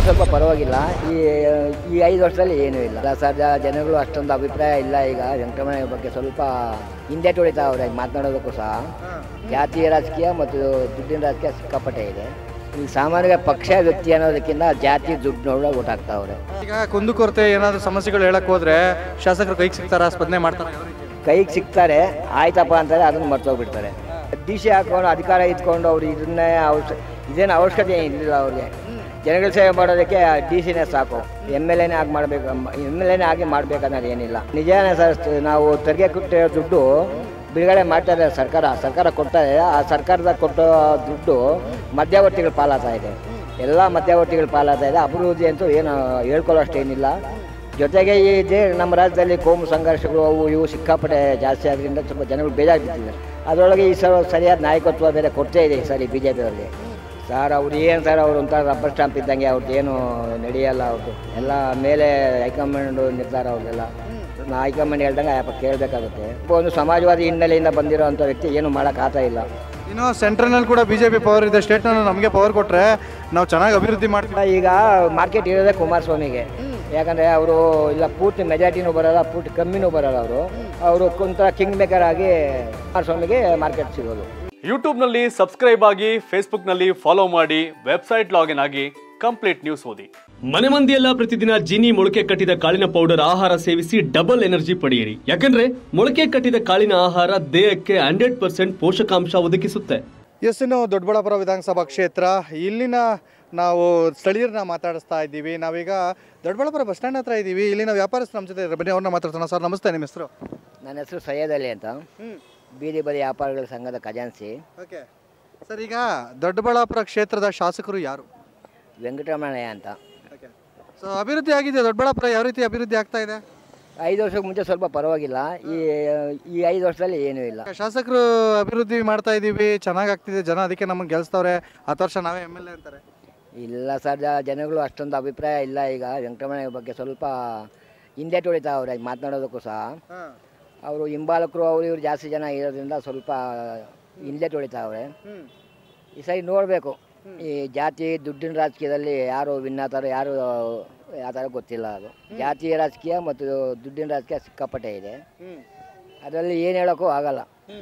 ಸ್ವಲ್ಪ ಪರವಾಗಿಲ್ಲ ಈ ಈ ಐದು ವರ್ಷದಲ್ಲಿ ಏನೂ ಇಲ್ಲ ಅಲ್ಲ ಸರ್ ಜ- ಜನಗಳು ಅಷ್ಟೊಂದು ಅಭಿಪ್ರಾಯ ಇಲ್ಲ ಈಗ ವೆಂಕಟರಮಣ ಬಗ್ಗೆ ಸ್ವಲ್ಪ ಹಿಂದೆ ತುಳಿತಾ ಅವ್ರೆ ಮಾತನಾಡೋದಕ್ಕೂ ಸಹ ಜಾತಿಯ ರಾಜಕೀಯ ಮತ್ತು ದುಡ್ಡಿನ ರಾಜಕೀಯ ಸಿಕ್ಕಾಪಟ್ಟೆ ಇದೆ ಈ ಸಾಮಾನ್ಯ ಪಕ್ಷ ವ್ಯಕ್ತಿ ಅನ್ನೋದಕ್ಕಿಂತ ಜಾತಿ ದುಡ್ಡು ನೋಡಿ ಓಟ್ ಹಾಕ್ತಾವ್ರೆ ಈಗ ಕುಂದುಕೊರತೆ ಏನಾದರೂ ಸಮಸ್ಯೆಗಳು ಹೇಳಕ್ ಹೋದ್ರೆ ಶಾಸಕರು ಕೈಗೆ ಸಿಗ್ತಾರ ಸ್ಪಂದನೆ ಮಾಡ್ತಾರ ಕೈಗೆ ಸಿಗ್ತಾರೆ ಆಯ್ತಪ್ಪ ಅಂತಾರೆ ಅದನ್ನು ಮರ್ತೋಗ್ಬಿಡ್ತಾರೆ ಡಿ ಸಿ ಹಾಕೊಂಡು ಅಧಿಕಾರ ಇದ್ಕೊಂಡು ಅವ್ರು ಇದನ್ನೇ ಅವಶ್ಯ ಇದೇನು ಅವಶ್ಯಕತೆ ಏನಿಲ್ಲ ಅವ್ರಿಗೆ ಜನಗಳ ಸೇವೆ ಮಾಡೋದಕ್ಕೆ ಡಿ ಸಿನೇ ಸಾಕು ಎಮ್ ಎಲ್ ಎನೇ ಆಗಿ ಮಾಡಬೇಕು ಎಮ್ ಎಲ್ ಎನೇ ಆಗಿ ಮಾಡ್ಬೇಕನ್ನೋದು ಏನಿಲ್ಲ ನಿಜಾನೇ ಸರ್ ನಾವು ತೆರಿಗೆ ಕೊಟ್ಟಿರೋ ದುಡ್ಡು ಬಿಡುಗಡೆ ಮಾಡ್ತಾ ಇದೆ ಸರ್ಕಾರ ಸರ್ಕಾರ ಕೊಡ್ತಾ ಇದೆ ಆ ಸರ್ಕಾರದ ಕೊಟ್ಟೋ ದುಡ್ಡು ಮಧ್ಯವರ್ತಿಗಳ ಪಾಲಾಗ್ತಾ ಇದೆ ಎಲ್ಲ ಮಧ್ಯವರ್ತಿಗಳ ಪಾಲಾಗ್ತಾ ಇದೆ ಅಭಿವೃದ್ಧಿ ಅಂತೂ ಏನು ಹೇಳ್ಕೊಳ್ಳೋಷ್ಟೇನಿಲ್ಲ ಜೊತೆಗೆ ಈ ಇದೇ ನಮ್ಮ ರಾಜ್ಯದಲ್ಲಿ ಕೋಮು ಸಂಘರ್ಷಗಳು ಅವು ಇವು ಸಿಕ್ಕಾಪಟ್ಟೆ ಜಾಸ್ತಿ ಆದ್ರಿಂದ ಸ್ವಲ್ಪ ಜನಗಳು ಬೇಜಾರ್ಬಿಟ್ಟಿದ್ದಾರೆ ಅದರೊಳಗೆ ಈ ಸಲ ಸರಿಯಾದ ನಾಯಕತ್ವ ಬೇರೆ ಕೊಡ್ತೇ ಇದೆ ಈ ಸರಿ ಬಿ ಜೆ ಪಿಯವರಿಗೆ ಸರ್ ಅವ್ರು ಏನು ಸರ್ ಅವ್ರು ಒಂಥರ ರಬ್ಬರ್ ಸ್ಟಾಂಪ್ ಇದ್ದಂಗೆ ಅವ್ರದ್ದು ಏನು ನಡೆಯಲ್ಲ ಅವ್ರದ್ದು ಎಲ್ಲ ಮೇಲೆ ಹೈಕಮಾಂಡ್ ನಿರ್ಧಾರ ಅವ್ರದ್ದೆಲ್ಲ ನಾ ಹೈಕಮಾಂಡ್ ಹೇಳ್ದಂಗೆ ಅಯ್ಯಪ್ಪ ಕೇಳಬೇಕಾಗುತ್ತೆ ಒಂದು ಸಮಾಜವಾದಿ ಹಿನ್ನೆಲೆಯಿಂದ ಬಂದಿರೋ ಅಂಥ ವ್ಯಕ್ತಿ ಏನು ಮಾಡೋಕ್ಕಾಗ್ತಾ ಇಲ್ಲ ಇನ್ನು ಸೆಂಟ್ರಲ್ನಲ್ಲಿ ಕೂಡ ಬಿಜೆಪಿ ಪವರ್ ಇದೆ ಸ್ಟೇಟ್ನಲ್ಲಿ ನಮಗೆ ಪವರ್ ಕೊಟ್ರೆ ನಾವು ಚೆನ್ನಾಗಿ ಅಭಿವೃದ್ಧಿ ಮಾಡ್ತೀವಿ ಈಗ ಮಾರ್ಕೆಟ್ ಇರೋದೇ ಕುಮಾರಸ್ವಾಮಿಗೆ ಯಾಕಂದರೆ ಅವರು ಇಲ್ಲ ಪೂರ್ತಿ ಮೆಜಾರಿಟಿನೂ ಬರೋಲ್ಲ ಪೂರ್ತಿ ಕಮ್ಮಿನೂ ಬರೋಲ್ಲ ಅವರು ಅವರು ಒಂಥರ ಕಿಂಗ್ ಮೇಕರ್ ಆಗಿ ಕುಮಾರಸ್ವಾಮಿಗೆ ಮಾರ್ಕೆಟ್ ಸಿಗೋದು ಯೂಟ್ಯೂಬ್ನಲ್ಲಿ ಸಬ್ಸ್ಕ್ರೈಬ್ ಆಗಿ ಫೇಸ್ಬುಕ್ನಲ್ಲಿ ಫಾಲೋ ಮಾಡಿ ವೆಬ್ಸೈಟ್ ಲಾಗಿನ್ ಆಗಿ ಕಂಪ್ಲೀಟ್ ನ್ಯೂಸ್ ಓದಿ ಮನೆ ಮಂದಿಯೆಲ್ಲ ಪ್ರತಿದಿನ ಜೀನಿ ಮೊಳಕೆ ಕಟ್ಟಿದ ಕಾಳಿನ ಪೌಡರ್ ಆಹಾರ ಸೇವಿಸಿ ಡಬಲ್ ಎನರ್ಜಿ ಪಡೆಯಿರಿ ಯಾಕಂದ್ರೆ ಮೊಳಕೆ ಕಟ್ಟಿದ ಕಾಳಿನ ಆಹಾರ ದೇಹಕ್ಕೆ ಹಂಡ್ರೆಡ್ ಪರ್ಸೆಂಟ್ ಪೋಷಕಾಂಶ ಒದಗಿಸುತ್ತೆ ಎಸ್ ಇನ್ನು ದೊಡ್ಡಬಳ್ಳಾಪುರ ವಿಧಾನಸಭಾ ಕ್ಷೇತ್ರ ಇಲ್ಲಿನ ನಾವು ಸ್ಥಳೀಯರನ್ನ ಮಾತಾಡಿಸ್ತಾ ಇದ್ದೀವಿ ನಾವೀಗ ದೊಡ್ಡಬಳ್ಳಾಪುರ ಬಸ್ ಸ್ಟ್ಯಾಂಡ್ ಹತ್ರ ಇದ್ದೀವಿ ಇಲ್ಲಿನ ವ್ಯಾಪಾರಸ್ಥರು ನಮ್ಮ ಜೊತೆ ಇದ್ದಾರೆ. ಬನ್ನಿ ಅವ್ರನ್ನ ಮಾತಾಡ್ತಾನೆ ಸರ್ ನಮಸ್ತೆ ನಿಮ್ಮ ಹೆಸರು ನನ್ನ ಹೆಸರು ಸೈಯದ್ ಅಲಿ ಅಂತ ಬೀದಿ ಬದಿ ವ್ಯಾಪಾರಿಗಳ ಸಂಘದ ಖಜಾನ್ಸಿ ಓಕೆ ಸರ್ ಈಗ ದೊಡ್ಡಬಳ್ಳಾಪುರ ಕ್ಷೇತ್ರದ ಶಾಸಕರು ಯಾರು ವೆಂಕಟರಮಣಯ್ಯ ಅಂತ ಓಕೆ ಸೊ ಅಭಿವೃದ್ಧಿ ಆಗಿದೆ ದೊಡ್ಡಬಳ್ಳಾಪುರ ಯಾವ ರೀತಿ ಅಭಿವೃದ್ಧಿ ಆಗ್ತಾ ಇದೆ ಐದು ವರ್ಷಕ್ಕೆ ಮುಂಚೆ ಸ್ವಲ್ಪ ಪರವಾಗಿಲ್ಲ ಈ ಈ ಐದು ವರ್ಷದಲ್ಲಿ ಏನೂ ಇಲ್ಲ ಶಾಸಕರು ಅಭಿವೃದ್ಧಿ ಮಾಡ್ತಾ ಇದ್ದೀವಿ ಚೆನ್ನಾಗಿ ಆಗ್ತಿದೆ ಜನ ಅದಕ್ಕೆ ನಮಗೆ ಗೆಲ್ಸ್ತವ್ರೆ ಹತ್ತು ವರ್ಷ ನಾವೇ ಎಮ್ ಎಲ್ ಎ ಅಂತಾರೆ ಇಲ್ಲ ಸರ್ ಜ- ಜನಗಳು ಅಷ್ಟೊಂದು ಅಭಿಪ್ರಾಯ ಇಲ್ಲ ಈಗ ವೆಂಕಟರಮಣಯ್ಯ ಬಗ್ಗೆ ಸ್ವಲ್ಪ ಹಿಂದೆ ತುಳಿತಾ ಅವ್ರೆ ಮಾತನಾಡೋದಕ್ಕೂ ಸಹ ಹಾಂ ಅವರು ಹಿಂಬಾಲಕರು ಅವರು ಇವರು ಜಾಸ್ತಿ ಜನ ಇರೋದ್ರಿಂದ ಸ್ವಲ್ಪ ಹಿಂದೆ ತುಳಿತಾವ್ರೆ ಹ್ಞೂ ಈ ಸರಿ ನೋಡಬೇಕು ಈ ಜಾತಿ ದುಡ್ಡಿನ ರಾಜಕೀಯದಲ್ಲಿ ಯಾರು ವಿನ್ ಆಗ್ತಾರೋ ಯಾರು ಯಾವ ಥರ ಗೊತ್ತಿಲ್ಲ ಅದು ಜಾತಿಯ ರಾಜಕೀಯ ಮತ್ತು ದುಡ್ಡಿನ ರಾಜಕೀಯ ಸಿಕ್ಕಾಪಟ್ಟೆ ಇದೆ ಹ್ಞೂ ಅದರಲ್ಲಿ ಏನು ಹೇಳೋಕ್ಕೂ ಆಗಲ್ಲ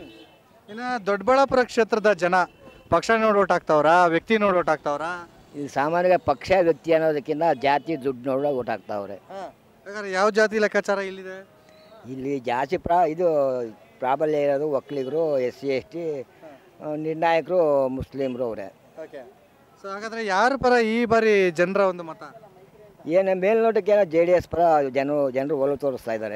ಇನ್ನು ದೊಡ್ಡಬಳ್ಳಾಪುರ ಕ್ಷೇತ್ರದ ಜನ ಪಕ್ಷ ನೋಡಿ ಓಟ್ ಹಾಕ್ತಾವ್ರ ವ್ಯಕ್ತಿ ನೋಡಿ ಓಟ್ ಹಾಕ್ತಾವ್ರ ಇದು ಸಾಮಾನ್ಯ ಪಕ್ಷ ವ್ಯಕ್ತಿ ಅನ್ನೋದಕ್ಕಿಂತ ಜಾತಿ ದುಡ್ಡು ನೋಡೋ ಓಟ್ ಹಾಕ್ತಾವ್ರೆ ಹಾಗಾದ್ರೆ ಯಾವ ಜಾತಿ ಲೆಕ್ಕಾಚಾರ ಇಲ್ಲಿದೆ ಇಲ್ಲಿ ಜಾಸ್ತಿ ಪ್ರಾ ಇದು ಪ್ರಾಬಲ್ಯ ಇರೋದು ಒಕ್ಕಲಿಗರು ಎಸ್ ಸಿ ಎಸ್ ಟಿ ನಿರ್ಣಾಯಕರು ಮುಸ್ಲಿಮ್ರು ಅವರೇ ಓಕೆ ಸೊ ಹಾಗಾದ್ರೆ ಯಾರ ಪರ ಈ ಬಾರಿ ಜನರ ಒಂದು ಮತ ಏನು ಮೇಲ್ನೋಟಕ್ಕೆ ಏನೋ ಜೆ ಡಿ ಎಸ್ ಪರ ಜನರು ಜನರು ಒಲವು ತೋರಿಸ್ತಾ ಇದ್ದಾರೆ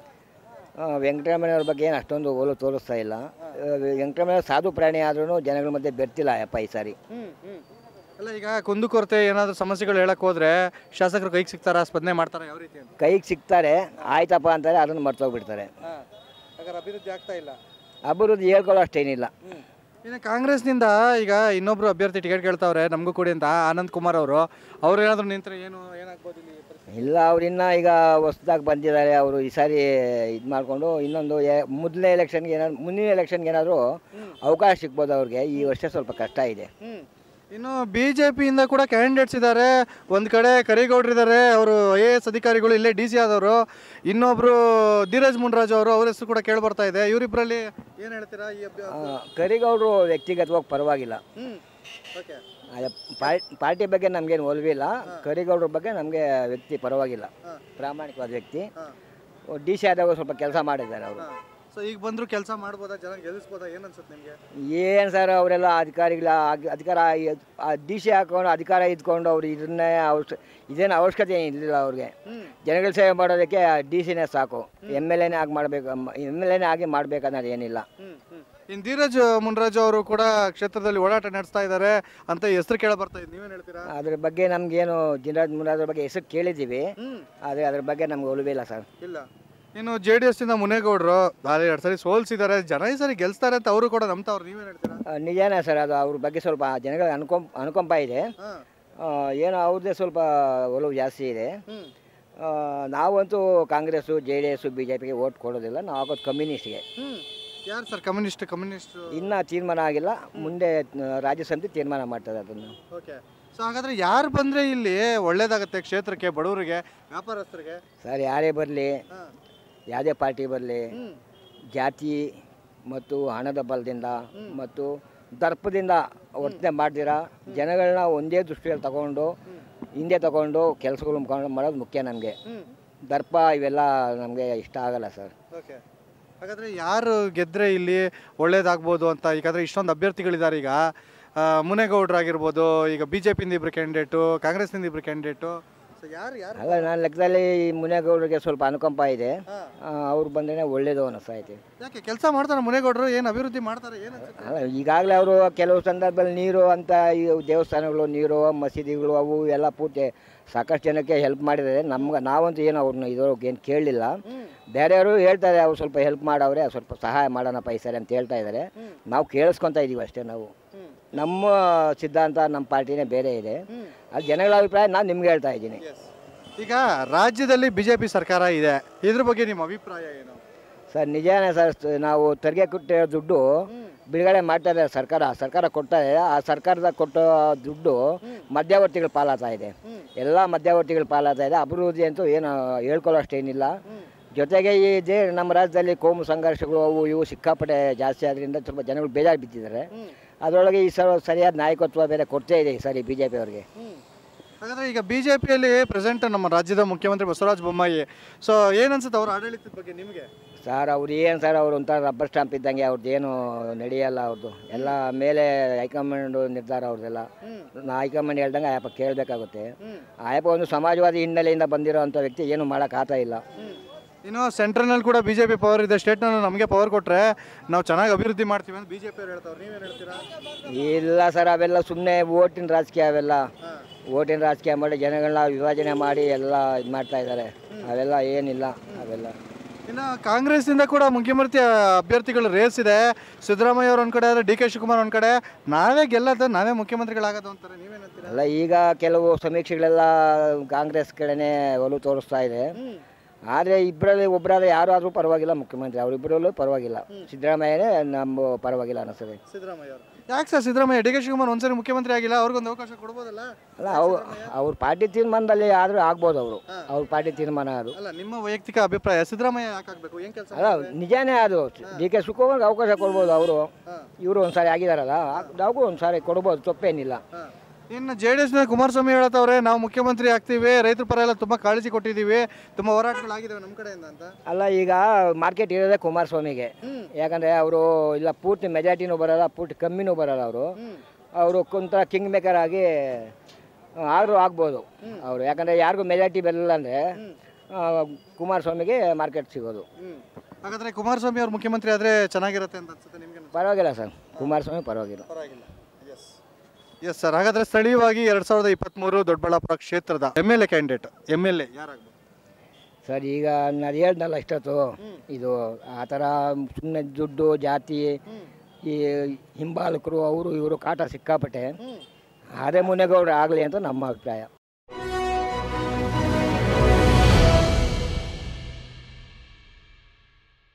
ವೆಂಕಟರಮಣವ್ರ ಬಗ್ಗೆ ಏನು ಅಷ್ಟೊಂದು ಒಲವು ತೋರಿಸ್ತಾ ಇಲ್ಲ ವೆಂಕಟರಮಣ ಸಾಧು ಪ್ರಾಣಿ ಆದ್ರೂ ಜನಗಳ ಮಧ್ಯೆ ಬೆರ್ತಿಲ್ಲ ಯಪ್ಪ ಈ ಸಾರಿ ಅಲ್ಲ ಈಗ ಕುಂದುಕೊರತೆ ಏನಾದರೂ ಸಮಸ್ಯೆಗಳು ಹೇಳಕ್ ಹೋದ್ರೆ ಶಾಸಕರು ಕೈಗೆ ಸಿಗ್ತಾರ ಸ್ಪಂದನೆ ಮಾಡ್ತಾರ ಯಾವ ರೀತಿ ಅಂತ ಕೈಗೆ ಸಿಗ್ತಾರೆ ಆಯ್ತಪ್ಪ ಅಂತಾರೆ ಅದನ್ನು ಮರ್ತೋಗ್ಬಿಡ್ತಾರೆ ಹಾಗಾದ್ರೆ ಅಭಿವೃದ್ಧಿ ಆಗ್ತಾ ಇಲ್ಲ ಅಭಿವೃದ್ಧಿ ಹೇಳ್ಕೊಳ್ಳೋ ಅಷ್ಟೇನಿಲ್ಲ ಇನ್ನು ಕಾಂಗ್ರೆಸ್ನಿಂದ ಈಗ ಇನ್ನೊಬ್ರು ಅಭ್ಯರ್ಥಿ ಟಿಕೆಟ್ ಕೇಳ್ತಾವ್ರೆ ನಮಗೂ ಕೊಡಿ ಅಂತ ಆನಂದ್ ಕುಮಾರ್ ಅವರು ಅವ್ರು ಏನಾದ್ರು ನಿಂತ್ರೆ ಏನು ಏನಾಗ್ಬೋದು ಇಲ್ಲಿ ಪರಿಸ್ಥಿತಿ? ಇಲ್ಲ ಅವ್ರಿನ್ನ ಈಗ ಹೊಸ್ದಾಗಿ ಬಂದಿದ್ದಾರೆ ಅವರು ಈ ಸಾರಿ ಇದು ಮಾಡಿಕೊಂಡು ಇನ್ನೊಂದು ಎ- ಮೊದಲನೇ ಎಲೆಕ್ಷನ್ಗೆ ಏನಾದ್ರು ಮುಂದಿನ ಎಲೆಕ್ಷನ್ಗೆ ಏನಾದರೂ ಅವಕಾಶ ಸಿಗ್ಬೋದು ಅವ್ರಿಗೆ ಈ ವರ್ಷ ಸ್ವಲ್ಪ ಕಷ್ಟ ಇದೆ ಇನ್ನು ಬಿ ಜೆ ಪಿಯಿಂದ ಕೂಡ ಕ್ಯಾಂಡಿಡೇಟ್ಸ್ ಇದ್ದಾರೆ ಒಂದು ಕಡೆ ಕರಿಗೌಡ್ರು ಇದ್ದಾರೆ ಅವರು ಐ ಎ ಎಸ್ ಅಧಿಕಾರಿಗಳು ಇಲ್ಲೇ ಡಿ ಸಿ ಆದವರು ಇನ್ನೊಬ್ರು ಧೀರಜ್ ಮುನ್ರಾಜ್ ಅವರು ಅವ್ರ ಹೆಸರು ಕೂಡ ಕೇಳಿ ಬರ್ತಾ ಇದೆ ಇವರಿಬ್ಬರಲ್ಲಿ ಏನು ಹೇಳ್ತೀರಾ ಈ ಅಭ್ಯ- ಆ, ಕರಿಗೌಡರು ವ್ಯಕ್ತಿಗತವಾಗಿ ಪರವಾಗಿಲ್ಲ ಹ್ಮ್ ಓಕೆ ಆಯಾ ಪಾರ್- ಪಾರ್ಟಿ ಬಗ್ಗೆ ನಮಗೇನು ಒಲವಿಲ್ಲ ಕರಿಗೌಡ್ರ ಬಗ್ಗೆ ನಮಗೆ ವ್ಯಕ್ತಿ ಪರವಾಗಿಲ್ಲ ಪ್ರಾಮಾಣಿಕವಾದ ವ್ಯಕ್ತಿ ಡಿ ಸಿ ಆದಾಗ ಸ್ವಲ್ಪ ಕೆಲಸ ಮಾಡಿದ್ದಾರೆ ಅವರು ಸೊ ಈಗ ಬಂದ್ರು ಕೆಲಸ ಮಾಡ್ಬೋದಾ ಜನ ಗೆಲ್ಲಿಸ್ಬೋದಾ ಏನು ಅನ್ಸುತ್ತೆ ನಿಮಗೆ ಏನು ಸರ್ ಅವರೆಲ್ಲ ಅಧಿಕಾರಿಗಳ ಆಗ್- ಅಧಿಕಾರ ಡಿ ಸಿ ಹಾಕೊಂಡು ಅಧಿಕಾರ ಇದ್ಕೊಂಡು ಅವ್ರು ಇದನ್ನೇ ಅವಶ್ಯ ಇದೇನು ಅವಶ್ಯಕತೆ ಏನಿಲ್ಲ ಅವ್ರಿಗೆ ಜನಗಳ ಸೇವೆ ಮಾಡೋದಕ್ಕೆ ಡಿ ಸಿನೇ ಸಾಕು ಎಮ್ ಎಲ್ ಎನೇ ಆಗಿ ಮಾಡಬೇಕು ಎಮ್ ಎಲ್ ಎನೇ ಆಗಿ ಮಾಡ್ಬೇಕನ್ನೋದು ಏನಿಲ್ಲ ಇನ್ನು ಧೀರಜ್ ಮುನ್ರಾಜ್ ಅವರು ಕೂಡ ಕ್ಷೇತ್ರದಲ್ಲಿ ಓಡಾಟ ನಡೆಸ್ತಾ ಇದ್ದಾರೆ ಅಂತ ಹೆಸರು ಕೇಳ ಬರ್ತಾ ಇದೆ ನೀವೇನು ಹೇಳ್ತೀರಾ ಅದ್ರ ಬಗ್ಗೆ ನಮಗೇನು ಜಿನರಾಜ್ ಮುರಾದ್ರ ಬಗ್ಗೆ ಹೆಸರು ಕೇಳಿದ್ದೀವಿ ಆದರೆ ಅದ್ರ ಬಗ್ಗೆ ನಮ್ಗೆ ಒಲವಿಲ್ಲ ಸರ್ ಇಲ್ಲ ಇನ್ನು ಜೆ ಡಿ ಎಸ್ ಇಂದ ಮುನೇಗೌಡರು ಅಲ್ಲಿ ಎರಡು ಸರಿ ಸೋಲ್ಸಿದ್ದಾರೆ ಜನ ಈ ಸರಿ ಗೆಲ್ಸ್ತಾರೆ ಅಂತ ಅವರು ಕೂಡ ನಂಬ್ತಾವ್ರು ನೀವೇನು ಹೇಳ್ತೀರಾ ಆ, ನಿಜಾನೇ ಸರ್ ಅದು ಅವ್ರ ಬಗ್ಗೆ ಸ್ವಲ್ಪ ಜನಗಳಿಗೆ ಅನುಕಂಪ ಅನುಕಂಪ ಇದೆ ಆ, ಏನೋ ಅವ್ರದ್ದೇ ಸ್ವಲ್ಪ ಒಲವು ಜಾಸ್ತಿ ಇದೆ ಆ, ನಾವಂತೂ Congress J D S B J ಪಿಗೆ ಓಟ್ ಕೊಡೋದಿಲ್ಲ ನಾವು ಹಾಕೋದು ಕಮ್ಯುನಿಸ್ಟ್ಗೆ ಯಾರು ಸರ್ ಕಮ್ಯುನಿಸ್ಟ್ ಕಮ್ಯುನಿಸ್ಟ್ ಇನ್ನೂ ತೀರ್ಮಾನ ಆಗಿಲ್ಲ ಮುಂದೆ ಆ, ರಾಜ್ಯ ಸಮಿತಿ ತೀರ್ಮಾನ ಮಾಡ್ತದೆ ಅದನ್ನು ಓಕೆ ಸೊ ಸೊ ಹಾಗಾದ್ರೆ ಯಾರು ಬಂದ್ರೆ ಇಲ್ಲಿ ಒಳ್ಳೇದಾಗತ್ತೆ ಕ್ಷೇತ್ರಕ್ಕೆ ಬಡವರಿಗೆ ವ್ಯಾಪಾರಸ್ಥರಿಗೆ ಸರ್ ಯಾರೇ ಬರಲಿ ಹಾಂ ಯಾವುದೇ ಪಾರ್ಟಿ ಬರಲಿ ಹ್ಞೂ ಜಾತಿ ಮತ್ತು ಹಣದ ಬಲದಿಂದ ಮತ್ತು ದರ್ಪದಿಂದ ವರ್ತನೆ ಮಾಡ್ದಿರ ಜನಗಳನ್ನ ಒಂದೇ ದೃಷ್ಟಿಯಲ್ಲಿ ತಗೊಂಡು ಹಿಂದೆ ತಗೊಂಡು ಕೆಲಸಗಳು ಮುಖಾಂತರ ಮಾಡೋದು ಮುಖ್ಯ ನಮಗೆ ಹ್ಞೂ ದರ್ಪ ಇವೆಲ್ಲ ನಮಗೆ ಇಷ್ಟ ಆಗಲ್ಲ ಸರ್ ಓಕೆ ಹಾಗಾದ್ರೆ ಯಾರು ಗೆದ್ರೆ ಇಲ್ಲಿ ಒಳ್ಳೇದಾಗ್ಬೋದು ಅಂತ ಯಾಕಂದ್ರೆ ಇಷ್ಟೊಂದು ಅಭ್ಯರ್ಥಿಗಳಿದ್ದಾರೆ ಈಗ ಆ, ಮುನೇಗೌಡ್ರು ಆಗಿರ್ಬೋದು ಈಗ ಬಿ ಜೆ ಪಿಯಿಂದ ಇಬ್ರು ಕ್ಯಾಂಡಿಡೇಟು ಕಾಂಗ್ರೆಸ್ನಿಂದ ಇಬ್ರು ಕ್ಯಾಂಡಿಡೇಟು ಸೊ ಯಾರು ಯಾರು ಅಲ್ಲ ನನ್ನ ಲೆಕ್ಕದಲ್ಲಿ ಈ ಮುನೇಗೌಡರಿಗೆ ಸ್ವಲ್ಪ ಅನುಕಂಪ ಇದೆ ಹಾಂ ಅವ್ರು ಬಂದ್ರೆ ಒಳ್ಳೇದು ಅನಿಸ್ತೈತೆ ಯಾಕೆ ಕೆಲಸ ಮಾಡ್ತಾರೆ ಮುನೇಗೌಡರು ಏನು ಅಭಿವೃದ್ಧಿ ಮಾಡ್ತಾರೆ ಏನು ಅನ್ಸುತ್ತೆ ಅಲ್ಲ ಈಗಾಗಲೇ ಅವರು ಕೆಲವು ಸಂದರ್ಭದಲ್ಲಿ ನೀರು ಅಂತ ಈ ದೇವಸ್ಥಾನಗಳು ನೀರು ಮಸೀದಿಗಳು ಅವು ಎಲ್ಲ ಪೂರ್ತಿ ಸಾಕಷ್ಟು ಜನಕ್ಕೆ ಹೆಲ್ಪ್ ಮಾಡಿದ್ದಾರೆ ನಮ್ಗೆ ನಾವಂತೂ ಏನು ಅವ್ರನ್ನ ಇದ್ರೊಳಗೆ ಏನು ಕೇಳಲಿಲ್ಲ ಬೇರೆಯವರು ಹೇಳ್ತಾರೆ ಅವ್ರು ಸ್ವಲ್ಪ ಹೆಲ್ಪ್ ಮಾಡವ್ರೆ ಸ್ವಲ್ಪ ಸಹಾಯ ಮಾಡೋಣಪ್ಪ ಈ ಸರಿ ಅಂತ ಹೇಳ್ತಾ ಇದ್ದಾರೆ ನಾವು ಕೇಳಿಸ್ಕೊತಾ ಇದೀವಿ ಅಷ್ಟೇ ನಾವು ನಮ್ಮ ಸಿದ್ಧಾಂತ ನಮ್ಮ ಪಾರ್ಟಿನೇ ಬೇರೆ ಇದೆ ಅದು ಜನಗಳ ಅಭಿಪ್ರಾಯ ನಾನು ನಿಮ್ಗೆ ಹೇಳ್ತಾ ಇದ್ದೀನಿ ಈಗ ರಾಜ್ಯದಲ್ಲಿ ಬಿಜೆಪಿ ಸರ್ಕಾರ ಇದೆ ಇದ್ರ ಬಗ್ಗೆ ನಿಮ್ಮ ಅಭಿಪ್ರಾಯ ಏನು ಸರ್ ನಿಜಾನೇ ಸರ್ ಸ- ನಾವು ತೆರಿಗೆ ಕೊಟ್ಟಿರೋ ದುಡ್ಡು ಬಿಡುಗಡೆ ಮಾಡ್ತಾ ಇದೆ ಸರ್ಕಾರ ಸರ್ಕಾರ ಕೊಡ್ತಾ ಇದೆ ಆ ಸರ್ಕಾರದ ಕೊಟ್ಟ ದುಡ್ಡು ಮಧ್ಯವರ್ತಿಗಳ ಪಾಲಾಗ್ತಾ ಇದೆ ಎಲ್ಲ ಮಧ್ಯವರ್ತಿಗಳ ಪಾಲಾಗ್ತಾ ಇದೆ ಅಭಿವೃದ್ಧಿ ಅಂತೂ ಏನು ಹೇಳ್ಕೊಳ್ಳೋ ಅಷ್ಟೇನಿಲ್ಲ ಜೊತೆಗೆ ಈ ದೇ ನಮ್ಮ ರಾಜ್ಯದಲ್ಲಿ ಕೋಮು ಸಂಘರ್ಷಗಳು ಅವು ಇವು ಸಿಕ್ಕಾಪಟ್ಟೆ ಜಾಸ್ತಿ ಆದ್ರಿಂದ ಸ್ವಲ್ಪ ಜನಗಳು ಬೇಜಾರು ಬಿದ್ದಿದ್ದಾರೆ ಅದರೊಳಗೆ ಈ ಸಲ ಸರಿಯಾದ ನಾಯಕತ್ವ ಬೇರೆ ಕೊಡ್ತೇ ಇದೆ ಈ ಸರಿ ಬಿ ಜೆ ಪಿ ಅವ್ರಿಗೆ ಹಾಗಾದ್ರೆ ಈಗ ಬಿಜೆಪಿಯಲ್ಲಿ ಪ್ರೆಸೆಂಟ್ ನಮ್ಮ ರಾಜ್ಯದ ಮುಖ್ಯಮಂತ್ರಿ ಬಸವರಾಜ ಬೊಮ್ಮಾಯಿ ಸೊ ಏನನ್ಸುತ್ತೆ ಅವ್ರ ಆಡಳಿತದ ಬಗ್ಗೆ ನಿಮಗೆ ಸರ್ ಅವ್ರು ಏನು ಸರ್ ಅವ್ರು ಒಂಥರ ರಬ್ಬರ್ ಸ್ಟಾಂಪ್ ಇದ್ದಂಗೆ ಅವ್ರದ್ದು ಏನು ನಡೆಯಲ್ಲ ಅವ್ರದ್ದು ಎಲ್ಲ ಮೇಲೆ ಹೈಕಮಾಂಡ್ ನಿರ್ಧಾರ ಅವ್ರದ್ದೆಲ್ಲ ನಾ ಹೈಕಮಾಂಡ್ ಹೇಳ್ದಂಗೆ ಆಯಪ್ಪ ಕೇಳಬೇಕಾಗುತ್ತೆ ಆಯಪ್ಪ ಒಂದು ಸಮಾಜವಾದಿ ಹಿನ್ನೆಲೆಯಿಂದ ಬಂದಿರೋ ಅಂಥ ವ್ಯಕ್ತಿ ಏನು ಮಾಡೋಕ್ಕಾಗ್ತಾ ಇಲ್ಲ ಇನ್ನು ಸೆಂಟ್ರಲ್ನಲ್ಲಿ ಕೂಡ ಬಿಜೆಪಿ ಪವರ್ ಇದೆ ಸ್ಟೇಟ್ನಲ್ಲಿ ನಮಗೆ ಪವರ್ ಕೊಟ್ರೆ ನಾವು ಚೆನ್ನಾಗಿ ಅಭಿವೃದ್ಧಿ ಮಾಡ್ತೀವಿ ಅಂತ ಬಿಜೆಪಿ ಅವ್ರು ಹೇಳ್ತಾವ್ರು ನೀವೇನು ಹೇಳ್ತೀರಾ ಇಲ್ಲ ಸರ್ ಅವೆಲ್ಲ ಸುಮ್ಮನೆ ಓಟಿನ ರಾಜಕೀಯ ಅವೆಲ್ಲ ಓಟಿನ ರಾಜಕೀಯ ಮಾಡಿ ಜನಗಳನ್ನ ವಿಭಜನೆ ಮಾಡಿ ಎಲ್ಲ ಇದು ಮಾಡ್ತಾ ಇದ್ದಾರೆ ಅವೆಲ್ಲ ಏನಿಲ್ಲ ಅವೆಲ್ಲ ಇನ್ನು ಕಾಂಗ್ರೆಸ್ನಿಂದ ಕೂಡ ಮುಖ್ಯಮಂತ್ರಿ ಅಭ್ಯರ್ಥಿಗಳು ರೇಸ್ ಇದೆ ಸಿದ್ದರಾಮಯ್ಯ ಅವ್ರು ಒಂದು ಕಡೆ ಆದರೆ ಡಿ ಕೆ ಶಿವಕುಮಾರ್ ಒಂದು ಕಡೆ ನಾವೇ ಗೆಲ್ಲದ ನಾವೇ ಮುಖ್ಯಮಂತ್ರಿಗಳಾಗೋದು ಅಂತಾರೆ ನೀವೇನು ಹೇಳ್ತೀರಾ ಅಲ್ಲ ಈಗ ಕೆಲವು ಸಮೀಕ್ಷೆಗಳೆಲ್ಲ ಕಾಂಗ್ರೆಸ್ ಕಡೆನೇ ಒಲವು ತೋರಿಸ್ತಾ ಇದೆ ಆದರೆ ಇಬ್ಬರಲ್ಲಿ ಒಬ್ಬರಾದ್ರೆ ಯಾರು ಆದರೂ ಪರವಾಗಿಲ್ಲ ಮುಖ್ಯಮಂತ್ರಿ ಅವರಿಬ್ಬರಲ್ಲೂ ಪರವಾಗಿಲ್ಲ ಸಿದ್ದರಾಮಯ್ಯನೇ ನಮ್ಮ ಪರವಾಗಿಲ್ಲ ಅನ್ನಿಸ್ತದೆ ಸಿದ್ದರಾಮಯ್ಯ ಅವರು ಯಾಕೆ sir Siddaramaiah D K Shivakumar ಒಂದ್ಸರಿ ಮುಖ್ಯಮಂತ್ರಿ ಆಗಿಲ್ಲ ಅವ್ರಿಗೊಂದು ಅವಕಾಶ ಕೊಡ್ಬೋದಲ್ಲ ಅಲ್ಲ ಅವು ಅವ್ರ ಪಾರ್ಟಿ ತೀರ್ಮಾನದಲ್ಲಿ ಆದರೂ ಆಗ್ಬೋದು ಅವರು ಅವ್ರ ಪಾರ್ಟಿ ತೀರ್ಮಾನ ಅದು ಅಲ್ಲ ನಿಮ್ಮ ವೈಯಕ್ತಿಕ ಅಭಿಪ್ರಾಯ ಸಿದ್ದರಾಮಯ್ಯ ಯಾಕೆ ಆಗಬೇಕು ಏನು ಕೆಲಸ ಅಲ್ಲ ನಿಜಾನೇ ಅದು ಡಿ ಕೆ ಶಿವಕುಮಾರ್ಗೆ ಅವಕಾಶ ಕೊಡ್ಬೋದು ಅವರು ಇವರು ಒಂದ್ಸಾರಿ ಆಗಿದಾರಲ್ಲ ನಾವು ಒಂದ್ಸಾರಿ ಕೊಡ್ಬೋದು ತಪ್ಪೇನಿಲ್ಲ ಇನ್ನು ಜೆ ಡಿ ಎಸ್ನ ಕುಮಾರಸ್ವಾಮಿ ಹೇಳತ್ತವ್ರೆ ನಾವು ಮುಖ್ಯಮಂತ್ರಿ ಆಗ್ತೀವಿ ರೈತರ ಪರ ಎಲ್ಲ ತುಂಬ ಕಾಳಜಿ ಕೊಟ್ಟಿದ್ದೀವಿ ತುಂಬ ಹೋರಾಟಗಳಾಗಿದ್ದಾವೆ ನಮ್ಮ ಕಡೆಯಿಂದ ಅಂತ ಅಲ್ಲ ಈಗ ಮಾರ್ಕೆಟ್ ಇರೋದೇ ಕುಮಾರಸ್ವಾಮಿಗೆ ಯಾಕಂದರೆ ಅವರು ಇಲ್ಲ ಪೂರ್ತಿ ಮೆಜಾರಿಟಿನೂ ಬರಲ್ಲ ಪೂರ್ತಿ ಕಮ್ಮಿನೂ ಬರಲ್ಲ ಅವರು ಅವರು ಕುಂತ ಕಿಂಗ್ ಮೇಕರ್ ಆಗಿ ಆದರೂ ಆಗ್ಬೋದು ಅವರು ಯಾಕಂದರೆ ಯಾರಿಗೂ ಮೆಜಾರಿಟಿ ಬರಲಿಲ್ಲ ಅಂದರೆ ಕುಮಾರಸ್ವಾಮಿಗೆ ಮಾರ್ಕೆಟ್ ಸಿಗೋದು ಹಾಗಾದ್ರೆ ಕುಮಾರಸ್ವಾಮಿ ಅವ್ರು ಮುಖ್ಯಮಂತ್ರಿ ಆದರೆ ಚೆನ್ನಾಗಿರುತ್ತೆ ಅಂತ ಅನ್ಸುತ್ತೆ ನಿಮಗೆ ಪರವಾಗಿಲ್ಲ ಸರ್ ಕುಮಾರಸ್ವಾಮಿ ಪರವಾಗಿಲ್ಲ ಪರವಾಗಿಲ್ಲ ಎಸ್ ಎಸ್ ಸರ್ ಹಾಗಾದ್ರೆ ಸ್ಥಳೀಯವಾಗಿ ಎರಡ್ ಸಾವಿರದ ಇಪ್ಪತ್ತ್ಮೂರು ದೊಡ್ಡಬಳ್ಳಾಪುರ ಕ್ಷೇತ್ರದ M L A candidate M L A ಯಾರಾಗ್ಬೋದು ಸರ್ ಈಗ ನಾನು ಹೇಳ್ದಲ್ಲ ಇಷ್ಟೊತ್ತು ಇದು ಆ ಥರ ಸುಮ್ಮನೆ ದುಡ್ಡು ಜಾತಿ ಈ ಹಿಂಬಾಲಕರು ಅವರು ಇವರು ಕಾಟ ಸಿಕ್ಕಾಪಟ್ಟೆ ಅದೇ ಮುನೇಗೌಡರು ಆಗಲಿ ಅಂತ ನಮ್ಮ ಅಭಿಪ್ರಾಯ